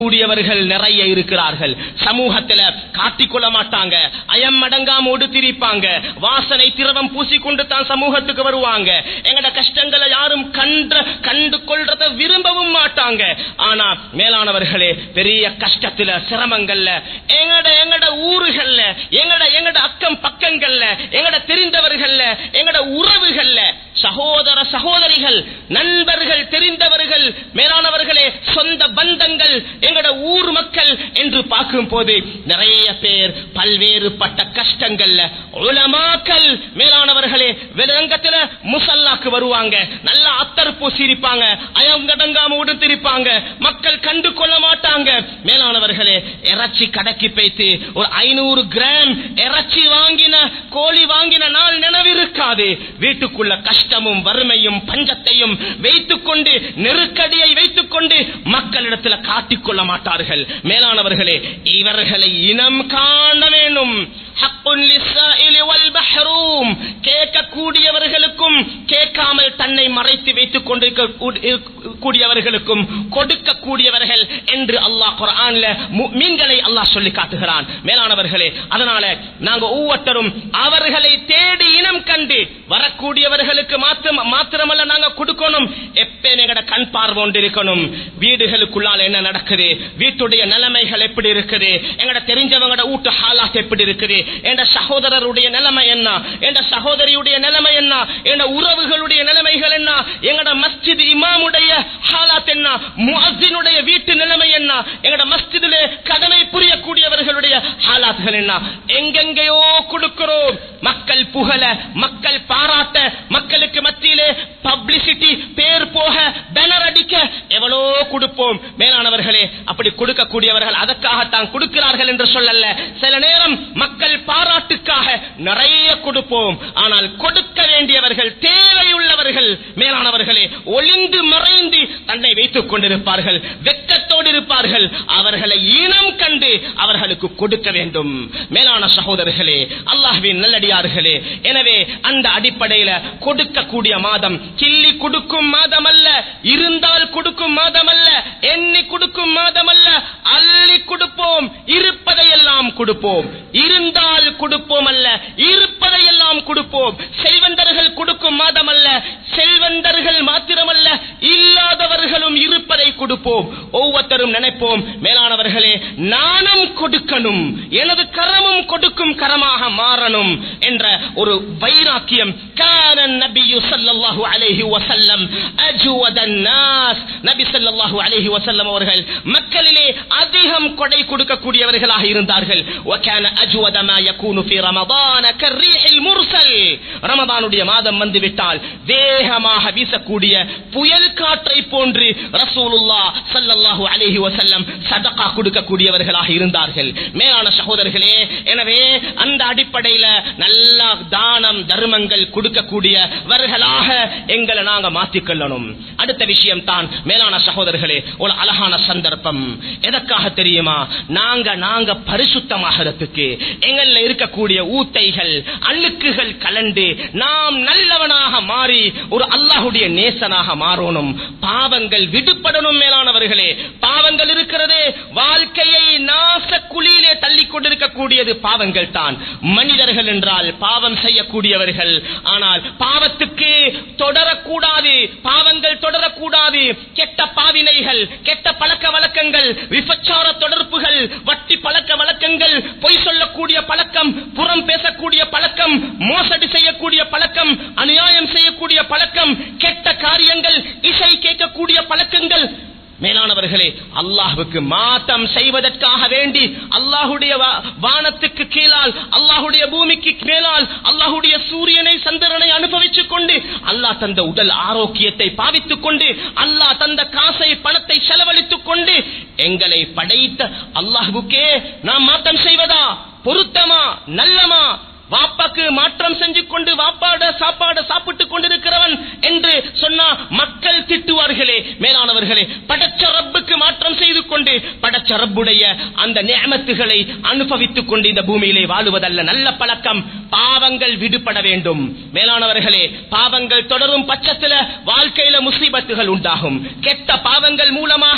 கூடியவர்கள் நிறைய இருக்கிறார்கள் சமூகத்துல காட்டிக்கொள்ள மாட்டாங்க அயம் மடங்காம ஒடுத்திருப்பாங்க வாசனை திரவம் பூசிக்கொண்டு தான் சமூகத்துக்கு வருவாங்க எங்கட கஷ்டங்களை யாரும் கண்ட கண்டு கொள்றத விரும்பவும் மாட்டாங்க ஆனா மேலானவர்களே பெரிய கஷ்டத்துல சிரமங்கள்ல எங்கட எங்கட ஊருகள்ல எங்கட எங்கட அக்கம் பக்கங்கள்ல எங்கட தெரிந்தவர்கள்ல எங்கட உறவுகள்ல சகோதர சகோதரிகள் நண்பர்கள் தெரிந்தவர்கள் மேலானவர்களே சொந்த பந்தங்கள் எங்கட ஊர் மக்கள் என்று பார்க்கும் போது நிறைய பேர் பல்வேறுபட்ட கஷ்டங்கள்ல உலமாக்கல் மேலானவர்களே வெளிரங்கத்துல முசல்லாக்கு வருவாங்க நல்ல அத்தர் பூசியிருப்பாங்க அயங்கடங்காம உடுத்திருப்பாங்க மக்கள் கண்டு கொள்ள மாட்டாங்க மேலானவர்களே இறைச்சி கடைக்கு போய்த்து ஒரு ஐநூறு கிராம் இறைச்சி வாங்கின கோழி வாங்கின நாள் நினைவிருக்காது வீட்டுக்குள்ள கஷ்டமும் வறுமையும் பஞ்சத்தையும் வைத்துக் கொண்டு நெருக்கடியை வைத்துக் கொண்டு மக்களிடத்துல காட்டிக்கொள்ள மாட்டார்கள் மேலானவர்களே இவர்களை இனம் காண வேண்டும் ஹக்குன் லிஸ்ஸாயிலி வல் மஹ்ரூம் கேட்கக்கூடியவர்களுக்கும் கேட்காமல் தன்னை மறைத்து வைத்துக் கொண்டிருக்க கூடியவர்களுக்கும் கொடுக்கக்கூடியவர்கள் என்று அல்லாஹ் குர்ஆன்ல மீன்களை அல்லாஹ் சொல்லி காட்டுகிறான் மேலானவர்களே அதனால நாங்க ஒவ்வொருத்தரும் அவர்களை தேடி இனம் கண்டு வரக்கூடியவர்களுக்கு மாத்திரம் மாத்திரமல்ல நாங்க கொடுக்கணும் எப்ப எங்கட கண் பார்வை கொண்டு இருக்கணும் வீடுகளுக்குள்ளால என்ன நடக்குது வீட்டுடைய நிலைமைகள் எப்படி இருக்குது எங்கட தெரிஞ்சவங்கட வீட்டு ஹாலாத் எப்படி இருக்குது என்ற சகோதரருடைய நிலைமை என்ன என்ற சகோதரியுடைய நிலைமை என்ன என்ற உறவுகளுடைய நிலைமைகள் என்ன எங்கட மஸ்ஜித் இமாமுடைய ஹாலாத் என்ன முஅஸ்ஸினுடைய வீட்டு நிலைமை என்ன எங்கட மஸ்ஜிதிலே கடமை புரியக்கூடியவர்களுடைய ஹாலாத்துகள் என்ன எங்கெங்கேயோ கொடுக்கிறோம் மக்கள் புகழ மக்கள் பாராட்ட மக்களுக்கு மத்தியிலே பப்ளிசிட்டி பேர் போக பேனர் அடிக்க எவ்வளோ கொடுப்போம் மேலானவர்களே அப்படி கொடுக்கக்கூடியவர்கள் அதற்காகத்தான் கொடுக்கிறார்கள் என்று சொல்லல சில நேரம் மக்கள் பாராட்டுக்காக நிறைய கொடுப்போம் ஆனால் கொடுக்க வேண்டியவர்கள் தேவையுள்ளவர்கள் மேலானவர்களே ஒளிந்து மறைந்து தன்னை வைத்துக் கொண்டிருப்பார்கள் வெக்கத்தோடு இருப்பார்கள் அவர்களை இனம் கண்டு அவர்களுக்கு கொடுக்க வேண்டும் மேலான சகோதரர்களே அல்லாஹ்வின் நல்லடியார்களே எனவே அந்த அடிப்படையில கொடுக்கக்கூடிய மாதம் கிள்ளி கொடுக்கும் மாதம் அல்ல இருந்தால் கொடுக்கும் மாதம் அல்ல எண்ணி கொடுக்கும் மாதம் அல்ல அள்ளி கொடுப்போம் இருப்பதையெல்லாம் கொடுப்போம் இருந்தால் கொடுப்போம் அல்ல இருப்பதையெல்லாம் கொடுப்போம் செல்வந்தர்கள் கொடுக்கும் மாதம் அல்ல செல்வந்தர்கள் மாத்திரமல்ல இல்லாதவர்களும் இருப்பதை கொடுப்போம் ஒவ்வொருத்தரும் நினைப்போம் மேலானவர்களே நானும் கொடுக்கணும் எனது கரமும் கொடுக்கும் கரமாக மாறணும் என்ற ஒரு வைராக்கியம் காரன் நபியு ஸல்லல்லாஹு அலைஹி வஸல்லம் அஜ்வதன் நாஸ் நபி ஸல்லல்லாஹு அலைஹி வஸல்லம் அவர்கள் மக்களிலே அதிகம் கொடை கொடுக்கக்கூடியவர்களாக இருந்தார்கள் وكان اجود ما يكون في رمضان كالريح المرسل ரமதானுடைய மாதம் வந்து விட்டால் வேகமாக வீசக்கூடிய புயல் காற்றை போன்று ரசூலுல்லாஹ் ஸல்லல்லாஹு அலைஹி வஸல்லம் சதகா கொடுக்கக்கூடியவர்களாக இருந்தார்கள் மேலான சகோதரர்களே எனவே அந்த அடிப்படையில நல்ல தானம் தர்மங்கள் கொடுக்கக்கூடியவர்களாக எங்களை நாங்க மாற்றிக்கொள்ளணும் அடுத்த விஷயம் தான் மேலான சகோதரர்களே ஒரு அழகான சந்தர்ப்பம் எதற்காக தெரியுமா நாங்க நாங்க பரிசுத்தமாகிறதுக்கு எங்கள்ல இருக்கக்கூடிய ஊத்தைகள் அழுக்குகள் கலந்து நாம் நல்லவனாக மாறி ஒரு அல்லாஹுடைய நேசனாக மாறணும் பாவங்கள் விடுபடணும் மேலானவர்களே பாவங்கள் இருக்கிறதே வாழ்க்கையை நாச குழியிலே தள்ளி கொண்டிருக்கக்கூடியது பாவங்கள் தான் மனிதர்கள் என்றால் பாவம் செய்யக்கூடியவர்கள் ஆனால் பாவத்துக்கு தொடரக்கூடாது பாவங்கள் தொடரக்கூடாது கெட்ட பாவினைகள் கெட்ட பழக்க வழக்கங்கள் விபச்சார தொடர்புகள் வட்டி பழக்க வழக்கங்கள் பொய் சொல்லக்கூடிய பழக்கம் புறம் பேசக்கூடிய பழக்கம் மோசடி செய்யக்கூடிய பழக்கம் அநியாயம் செய்யக்கூடிய பழக்கம் கெட்ட காரியங்கள் இசை கேட்கக்கூடிய பழக்கங்கள் மேலானவர்களே அல்லாஹுக்கு மாத்தம் செய்வதற்காக வேண்டி அல்லாஹுடைய வா- வானத்துக்கு கீழால் அல்லாஹுடைய பூமிக்கு மேலால் அல்லாஹுடைய சூரியனை சந்திரனை அனுபவித்துக் கொண்டு அல்லாஹ் தந்த உடல் ஆரோக்கியத்தை பாவித்துக் கொண்டு அல்லாஹ் தந்த காசை பணத்தை செலவழித்துக் கொண்டு எங்களை படைத்த அல்லாஹுக்கே நாம் மாற்றம் செய்வதா பொருத்தமா நல்லமா வாப்பாக்கு மாற்றம் செஞ்சு கொண்டு வாப்பாட சாப்பாட சாப்பிட்டுக் கொண்டிருக்கிறவன் என்று சொன்னா மக்கள் திட்டுவார்களே மேலானவர்களே படைச்ச ரப்புக்கு மாற்றம் செய்து கொண்டு படைச்ச ரப்புடைய அந்த நியமத்துகளை அனுபவித்துக் கொண்டு இந்த பூமியிலே வாழுவதல்ல நல்ல பழக்கம் பாவங்கள் விடுபட வேண்டும் மேலானவர்களே பாவங்கள் தொடரும் பட்சத்துல வாழ்க்கையில முசீபத்துகள் உண்டாகும் கெட்ட பாவங்கள் மூலமாக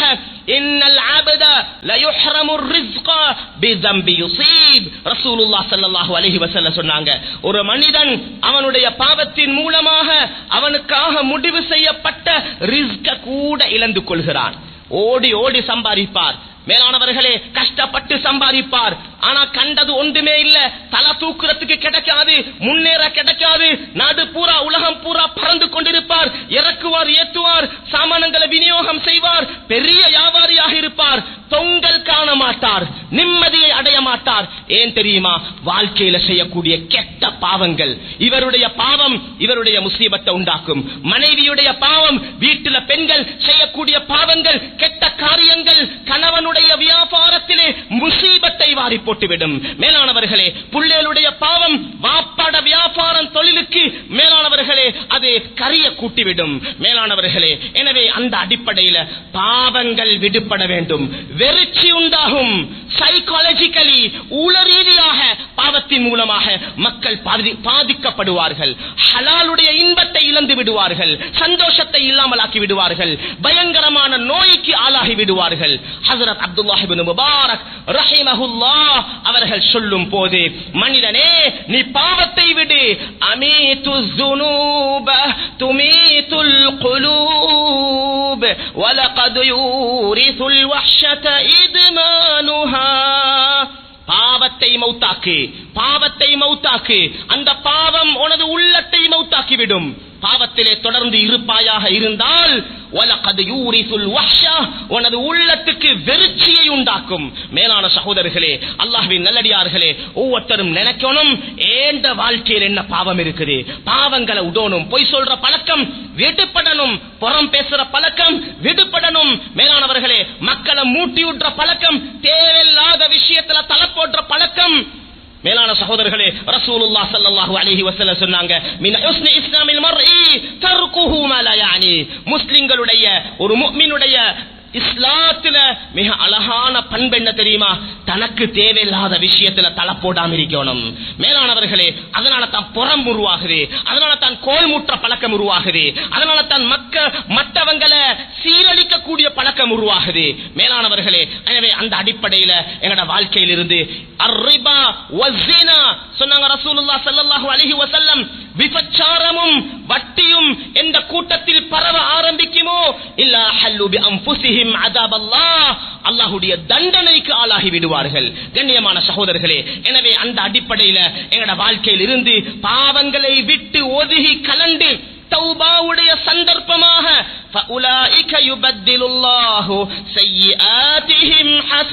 இன்னல் அபத லயுஹ்ரமு ரிஸ்க பிதம்பி யுசீப் ரசூலுல்லாஹ் ஸல்லல்லாஹு அலைஹி வஸல்லம் சொன்னாங்க ஒரு மனிதன் அவனுடைய பாவத்தின் மூலமாக அவனுக்காக முடிவு செய்யப்பட்ட ரிஸ்க கூட இழந்து கொள்கிறான் ஓடி ஓடி சம்பாதிப்பார் மேலானவர்களே கஷ்டப்பட்டு சம்பாதிப்பார் ஆனா கண்டது ஒன்றுமே இல்ல தலை தூக்குறதுக்கு கிடைக்காது முன்னேற கிடைக்காது நாடு பூரா உலகம் பூரா பறந்து கொண்டிருப்பார் இறக்குவார் ஏற்றுவார் சாமானங்களை விநியோகம் செய்வார் பெரிய வியாபாரியாக இருப்பார் தொங்கல் காண மாட்டார் நிம்மதியை அடைய மாட்டார் ஏன் தெரியுமா வாழ்க்கையில செய்யக்கூடிய கெட்ட பாவங்கள் இவருடைய பாவம் இவருடைய முசீபத்தை உண்டாக்கும் மனைவியுடைய பாவம் வீட்டுல பெண்கள் செய்யக்கூடிய பாவங்கள் கெட்ட காரியங்கள் கணவனுடைய வியாபாரத்திலே முசீபத்தை வாரி போட்டுவிடும் மேலானவர்களே புள்ளேலுடைய பாவம் வாப்பாட வியாபாரம் தொழிலுக்கு மேலானவர்களே அது கரிய கூட்டிவிடும் மேலானவர்களே எனவே அந்த அடிப்படையில பாவங்கள் விடுபட வேண்டும் வெறிச்சி உண்டாகும் சைக்காலஜிக்கலி உளரீதியாக பாவத்தின் மூலமாக மக்கள் பாதி- பாதிக்கப்படுவார்கள் ஹலாலுடைய இன்பத்தை இழந்து விடுவார்கள் சந்தோஷத்தை இல்லாமலாக்கி விடுவார்கள் பயங்கரமான நோய்க்கு ஆளாகி விடுவார்கள் ஹசரத் அப்துல்லாஹிபின் முபாரக் ரஹிமஹுல்லாஹ் அவர்கள் சொல்லும் போது மனிதனே நீ பாவத்தை விடு அமீது ذنوب تميت القلوب ولقد يورث الوحشة إدمانها பாவத்தை மௌத்தாக்கு பாவத்தை மௌத்தாக்கு அந்த பாவம் உனது உள்ளத்தை மௌத்தாக்கி விடும் பாவத்திலே தொடர்ந்து இருப்பாயாக இருந்தால் وَلَقَدْ يُورِثُ الْوَحْشَةَ உனது உள்ளத்துக்கு வெறுச்சியை உண்டாக்கும் மேலான சகோதரர்களே அல்லாஹ்வின் நல்லடியார்களே ஒவ்வொருத்தரும் நினைக்கணும் ஏண்ட வாழ்க்கையில் என்ன பாவம் இருக்குது பாவங்களை உடணும் பொய் சொல்ற பழக்கம் விடுபடணும் புறம் பேசுற பழக்கம் விடுபடணும் மேலானவர்களே மக்களை மூட்டி விடுற பழக்கம் தேவையில்லாத விஷயத்துல தலை போடுற பழக்கம் மேலான சகோதரர்களே ரசூலுல்லாஹ் ஸல்லல்லாஹு அலைஹி வஸல்லம் சொன்னாங்க மின் ஹுஸ்னி இஸ்லாமில் மர்இ தர்குஹு மா லா யானி முஸ்லிம்களுடைய ஒரு முஃமினுடைய இஸ்லாத்துல மிக அழகான பண்பு என்ன தெரியுமா தனக்கு தேவையில்லாத விஷயத்துல தலை போடாம இருக்கணும் மேலானவர்களே அதனால தான் புறம் உருவாகுது அதனால தான் கோல் மூற்ற பழக்கம் உருவாகுது அதனால தான் மக்க மற்றவங்களை சீரழிக்க கூடிய பழக்கம் உருவாகுது மேலானவர்களே எனவே அந்த அடிப்படையில எங்கட வாழ்க்கையில் இருந்து அர்ரிபா வஸ்ஸினா சொன்னாங்க ரசூலுல்லாஹ் ஸல்லல்லாஹு அலைஹி வஸல்லம் விபச்சாரமும் வட்டியும் எந்த கூட்டத்தில் பரவ ஆரம்பிக்குமோ இல்ல ஹல்லு பி அன்ஃபுஸிஹிம் அஸாபல்லாஹ் அல்லாஹ்வுடைய தண்டனைக்கு ஆளாகி விடுவார்கள் கண்ணியமான சகோதரர்களே எனவே அந்த அடிப்படையில எங்கட வாழ்க்கையில் இருந்து பாவங்களை விட்டு ஒதுகி கலண்டு தௌபாவுடைய சந்தர்ப்பமாக فَأُولَئِكَ يُبَدِّلُ اللَّهُ سَيِّئَاتِهِمْ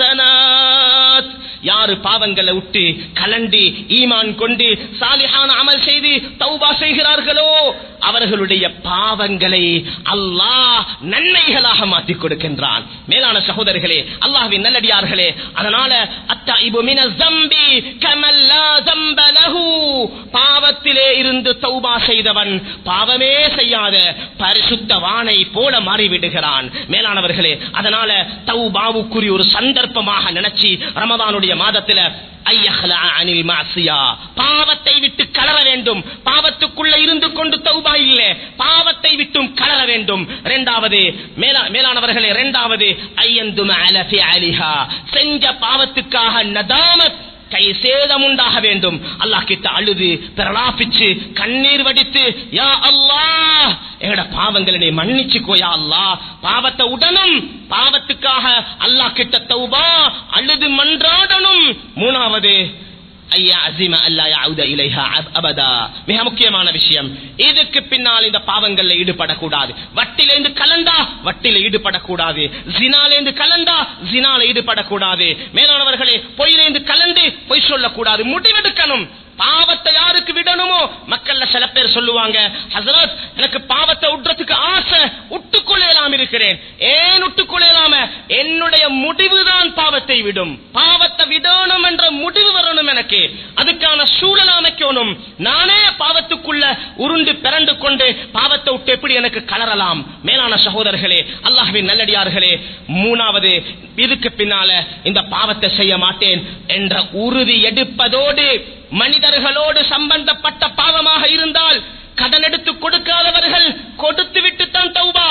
حَسَنَاتٍ யாரு பாவங்களை விட்டு கலண்டு ஈமான் கொண்டு சாலிஹான அமல் செய்து தௌபா செய்கிறார்களோ அவர்களுடைய பாவங்களை அல்லாஹ் நன்மைகளாக மாற்றி கொடுக்கின்றான் மேலான சகோதரர்களே அல்லாஹ்வின் நல்லடியார்களே அதனால அத்தாயிபு மின ஜம்பி கமல்லா ஜம்ப லஹு பாவத்திலே இருந்து தௌபா செய்தவன் பாவமே செய்யாத பரிசுத்தவானை போல மாறிவிடுகிறான் மேலானவர்களே அதனால தௌபாவுக்குரிய ஒரு சந்தர்ப்பமாக நினைச்சு ரமதானுடைய மாதத்துல ஐயஹ்லா அனில் மாசியா பாவத்தை விட்டு கலர வேண்டும் பாவத்துக்குள்ள இருந்து கொண்டு தௌபா இல்ல பாவத்தை விட்டும் கலர வேண்டும் இரண்டாவது மேலா மேலானவர்களே இரண்டாவது ஐயந்தும அலஃபி அலிஹா செஞ்ச பாவத்துக்காக நதாமத் கை சேதம் உண்டாக வேண்டும் அல்லாஹ் கிட்ட அழுது பிரலாபிச்சு கண்ணீர் வடித்து யா அல்லாஹ் எங்கட பாவங்களை நீ மன்னிச்சுக்கோயா அல்லாஹ் பாவத்தை உடனும் பாவத்துக்காக அல்லாஹ் கிட்ட தௌபா அழுது மன்றாடணும் மூணாவது ஐயா அசிம அல்லா யாவுத இலைஹா அப்- அபதா மிக முக்கியமான விஷயம் இதுக்கு பின்னால் இந்த பாவங்கள்ல ஈடுபடக்கூடாது வட்டிலேந்து கலண்டா வட்டில ஈடுபடக்கூடாது ஜினாலேந்து கலண்டா ஜினால ஈடுபடக்கூடாது மேலானவர்களே பொய்யிலேந்து கலந்து பொய் சொல்லக்கூடாது முடிவெடுக்கணும் பாவத்தை யாருக்கு விடணுமோ மக்கள்ல சில பேர் சொல்லுவாங்க ஹசரத் எனக்கு பாவத்தை விடுறதுக்கு ஆசை உட்டுக்கொள்ளலாம் இருக்கிறேன் ஏன் உட்டுக்கொள்ளலாம என்னுடைய முடிவுதான் பாவத்தை விடும் பாவத்தை விடணும் என்ற முடிவு வரணும் எனக்கு அதுக்கான சூழல் அமைக்கணும் நானே பாவத்துக்குள்ள உருண்டு பிறண்டு கொண்டு பாவத்தை விட்டு எப்படி எனக்கு கலரலாம் மேலான சகோதரர்களே அல்லாஹ்வின் நல்லடியார்களே மூணாவது இதுக்கு பின்னால இந்த பாவத்தை செய்ய மாட்டேன் என்ற உறுதி எடுப்பதோடு மனிதர்களோடு சம்பந்தப்பட்ட பாவமாக இருந்தால் கடன் எடுத்து கொடுக்காதவர்கள் கொடுத்து விட்டு தான் தௌபா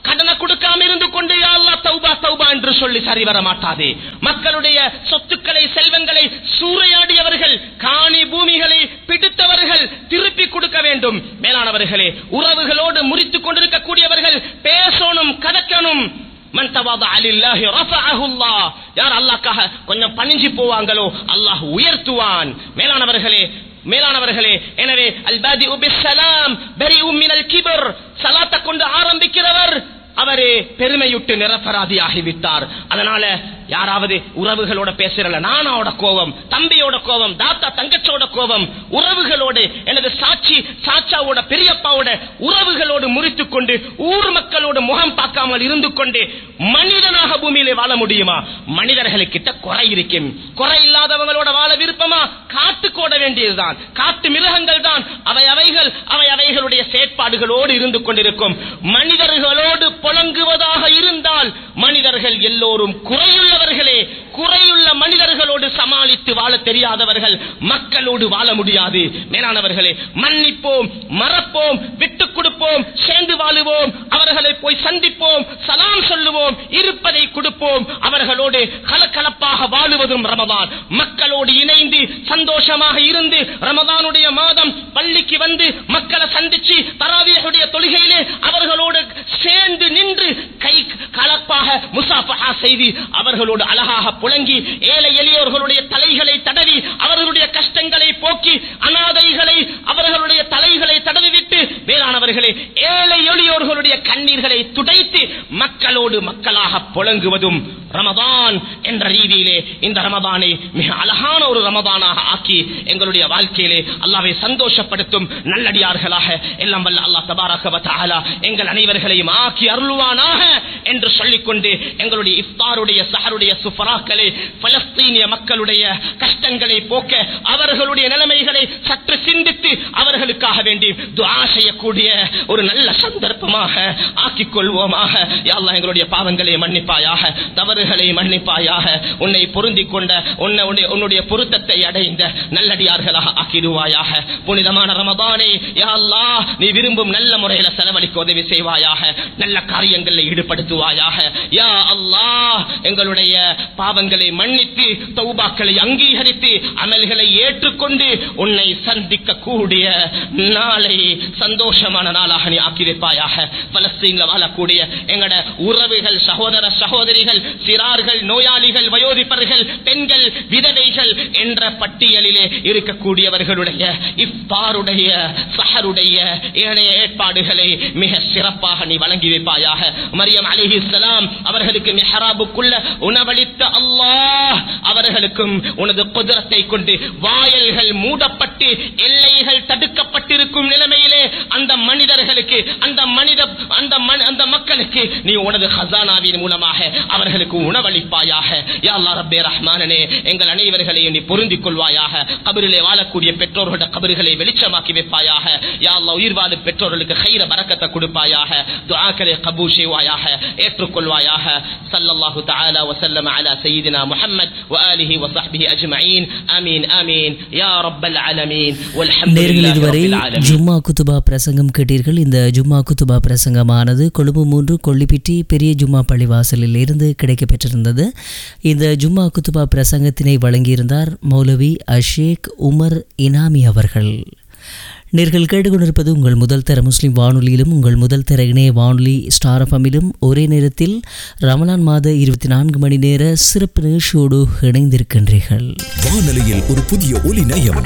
கடனை கொடுக்காம இருந்து கொண்டு யா அல்லாஹ் தௌபா தௌபா என்று சொல்லி சரி வர மாட்டாது மக்களுடைய சொத்துக்களை செல்வங்களை சூறையாடியவர்கள் காணி பூமிகளை பிடித்தவர்கள் திருப்பி கொடுக்க வேண்டும் மேலானவர்களே உறவுகளோடு முறித்துக் கொண்டிருக்கக்கூடியவர்கள் பேசணும் கதக்கணும் மன் தவாதஅ லில்லாஹி ரஃபஅஹு அல்லாஹ் யார் அல்லாஹ்க்காக கொஞ்சம் பணிஞ்சு போவாங்களோ அல்லாஹ் உயர்த்துவான் மேலானவர்களே மேலானவர்களே எனவே அல்பாதி பிஸ்ஸலாம் பரிஉ மினல் கிபர் சலாத்தை கொண்டு ஆரம்பிக்கிறவர் அவரே பெருமையுட்டு நிரபராதி ஆகிவிட்டார் அதனால யாராவது உறவுகளோட பேசுறல நானாவோட கோபம் தம்பியோட கோபம் தாத்தா தங்கச்சோட கோபம் உறவுகளோடு எனது சாட்சி சாச்சாவோட பெரியப்பாவோட உறவுகளோடு முறித்துக் கொண்டு ஊர் மக்களோடு முகம் பார்க்காமல் இருந்து கொண்டு மனிதனாக பூமியிலே வாழ முடியுமா மனிதர்களுக்கிட்ட குறை இருக்கும் குறை இல்லாதவங்களோட வாழ விருப்பமா காட்டுக்கோட வேண்டியதுதான் காட்டு மிருகங்கள் தான் அவை அவைகள் அவை அவைகளுடைய செயற்பாடுகளோடு இருந்து கொண்டிருக்கும் மனிதர்களோடு புழங்குவதாக இருந்தால் மனிதர்கள் எல்லோரும் குறையுள்ளவர்களே குறையுள்ள மனிதர்களோடு சமாளித்து வாழ தெரியாதவர்கள் மக்களோடு வாழ முடியாது மேலானவர்களே மன்னிப்போம் மறப்போம் விட்டுக் கொடுப்போம் சேர்ந்து வாழுவோம் அவர்களை போய் சந்திப்போம் சலாம் சொல்லுவோம் இருப்பதை கொடுப்போம் அவர்களோடு கலக்கலப்பாக வாழுவதும் ரமதான் மக்களோடு இணைந்து சந்தோஷமாக இருந்து ரமதானுடைய மாதம் பள்ளிக்கு வந்து மக்களை சந்திச்சு தராவியுடைய தொழுகையிலே அவர்களோடு சேர்ந்து நின்று கை கலப்பாக முசாஃபஹா செய்து அவர்களோடு அழகாக புழங்கி ஏழை எளியோர்களுடைய தலைகளை தடவி அவர்களுடைய கஷ்டங்களை போக்கி அனாதைகளை அவர்களுடைய தலைகளை தடவிவிட்டு வேளாணவர்களே ஏழை எளியோர்களுடைய கண்ணீர்களை துடைத்து மக்களோடு மக்களாக புழங்குவதும் ரமதான் என்ற ரீதியிலே இந்த ரமதானை மிக அழகான ஒரு ரமதானாக ஆக்கி எங்களுடைய வாழ்க்கையிலே அல்லாவை சந்தோஷப்படுத்தும் நல்லடியார்களாக எல்லாம் வல்ல அல்லாஹ் தபாரக வ தஆலா எங்கள் அனைவர்களையும் ஆக்கி அருள்வானாக என்று சொல்லிக்கொண்டு எங்களுடைய இஃப்தாருடைய சஹருடைய சுஃபராக்களை பலஸ்தீனிய மக்களுடைய கஷ்டங்களை போக்க அவர்களுடைய நிலைமைகளை சற்று சிந்தித்து அவர்களுக்காக வேண்டி துஆ செய்யக்கூடிய ஒரு நல்ல சந்தர்ப்பமாக ஆக்கிக் கொள்வோமாக யா அல்லாஹ் எங்களுடைய பாவங்களை மன்னிப்பாயாக தவறுகளை மன்னிப்பாயாக உன்னை பொருந்திக் கொண்ட உன்னை உன்னை- உன்னுடைய பொருத்தத்தை அடைந்த நல்லடியார்களாக ஆக்கிடுவாயாக புனிதமான ரமதானை யா அல்லாஹ் நீ விரும்பும் நல்ல முறையில செலவழிக்க உதவி செய்வாயாக நல்ல காரியங்களில் ஈடுபடுத்துவாயாக யா அல்லாஹ் எங்களுடைய பாவங்களை மன்னித்து தௌபாக்களை அங்கீகரித்து அமல்களை ஏற்றுக்கொண்டு உன்னை சந்திக்க கூடிய நாளை சந்தோஷமான நாளாக நீ ஆக்கி வைப்பாயாக பலஸ்தீன்ல வாழக்கூடிய எங்கட உறவுகள் சகோதர சகோதரிகள் சிறார்கள் நோயாளிகள் வயோதிபர்கள் பெண்கள் விதவைகள் என்ற பட்டியலிலே இருக்கக்கூடியவர்களுடைய இஃப்தாருடைய சஹருடைய ஏனைய ஏற்பாடுகளை மிக சிறப்பாக நீ வழங்கி வைப்பாயாக மரியம் அலிஹிஸ்ஸலாம் அவர்களுக்கு மெஹராபுக்குள்ள உணவளித்த அல்லாஹ் அவர்களுக்கும் உனது குதிரத்தை கொண்டு வாயல்கள் மூடப்பட்டு எல்லைகள் தடுக்கப்பட்டிருக்கும் நிலைமையிலே அந்த மனிதர்களுக்கு அந்த மனித அந்த மனி- அந்த மக்களுக்கு நீ உனது ஹசானாவின் மூலமாக அவர்களுக்கு உணவளிப்பாயாக யா அல்லாஹ் ரப்பே ரஹ்மானனே எங்கள் அனைவர்களையும் நீ பொருந்திக் கொள்வாயாக கபரிலே வாழக்கூடிய பெற்றோர்களோட கபறுகளை வெளிச்சமாக்கி வைப்பாயாக யா அல்லாஹ் உயிர் வாழும் பெற்றோர்களுக்கு கைர பரக்கத்தை கொடுப்பாயாக துஆக்களை கபூல் செய்வாயாக ஏற்றுக்கொள்வாயாக ஸல்லல்லாஹு தஆலா வஸல்லம் அலா சய்யிதினா முஹம்மத் வஆலிஹி வஸஹ்பிஹி அஜ்மஈன் ஆமீன் ஆமீன் யா ரப்பல் ஆலமீன் நேர்கள் வல்ஹம்துலில்லாஹி இதுவரை ரப்பில் ஆலமீன் ஜும்மா குத்துபா பிரசங்கம் கேட்டீர்கள் இந்த ஜும்மா குத்துபா பிரசங்கமானது கொழும்பு மூன்று கொள்ளிப்பிட்டி பெரிய ஜும்மா பள்ளிவாசலில் இருந்து கிடைக்கப்பெற்றிருந்தது இந்த ஜும்மா குத்துபா பிரசங்கத்தினை வழங்கியிருந்தார் மௌலவி அஷேக் உமர் இனாமி அவர்கள் நேர்கள் கேட்டுக்கொண்டிருப்பது உங்கள் முதல் தர முஸ்லிம் வானொலியிலும் உங்கள் முதல் தர இணைய வானொலி ஸ்டார் எஃப்எம்மிலும் ஒரே நேரத்தில் ரமலான் மாத இருபத்தி நான்கு மணி நேர சிறப்பு நிகழ்ச்சியோடு இணைந்திருக்கின்றீர்கள் வானொலியில் ஒரு புதிய ஒலி நயம்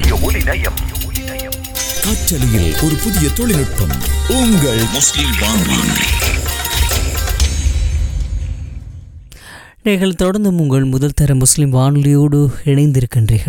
காற்றலையில் ஒரு புதிய தொழில்நுட்பம் உங்கள் முஸ்லிம் வானொலி நீங்கள் தொடர்ந்தும் உங்கள் முதல் தர முஸ்லிம் வானொலியோடு இணைந்திருக்கின்றீர்கள்